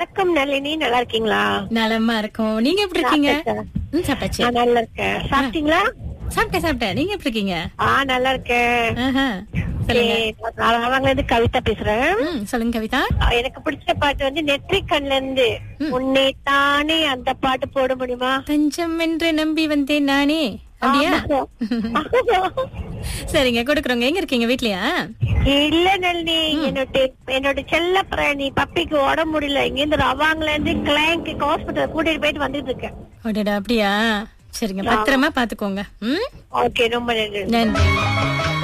வணக்கம் நளினி நல்லா இருக்கீங்களா நலமா இருக்கும் நீங்க எப்படி இருக்கீங்க சாப்பிட்டாச்சா? ம், சாப்பிட்டாச்சு நான் நல்லா இருக்கேன் சாப்பிட்டீங்களா சாப்பிட்டேன் சாப்பிட்டேன் நீங்க எப்படி இருக்கீங்க ஆ நல்லா இருக்கேன் ஆஹா. சொல்லுங்க சரி, நான் அவங்கள இருந்து கவிதா பேசுறேன் ம், சொல்லுங்க கவிதா எனக்கு பிடிச்ச பாட்டு வந்து நெற்றிக்கண்ல இருந்து உன்னை தானே அந்த பாட்டு போட முடியுமா தஞ்சம் என்று நம்பி வந்தேன் நானே அப்படியா சரிங்க கொடுக்குறோங்க எங்க இருக்கீங்க வீட்லயா இல்ல நளினி என்னோட என்னோட செல்ல பிராணி பப்பிக்கு உடம்பு முடியல இங்க இருந்து ரவாங்கல இருந்து கிளைங்க் ஹாஸ்பிட்டல் கூட்டிட்டு போயிட்டு வந்துட்டு இருக்கேன் ஓடடா அப்படியா சரிங்க பத்திரமா பாத்துக்கோங்க ம் ஓகே ரொம்ப நன்றி நன்றி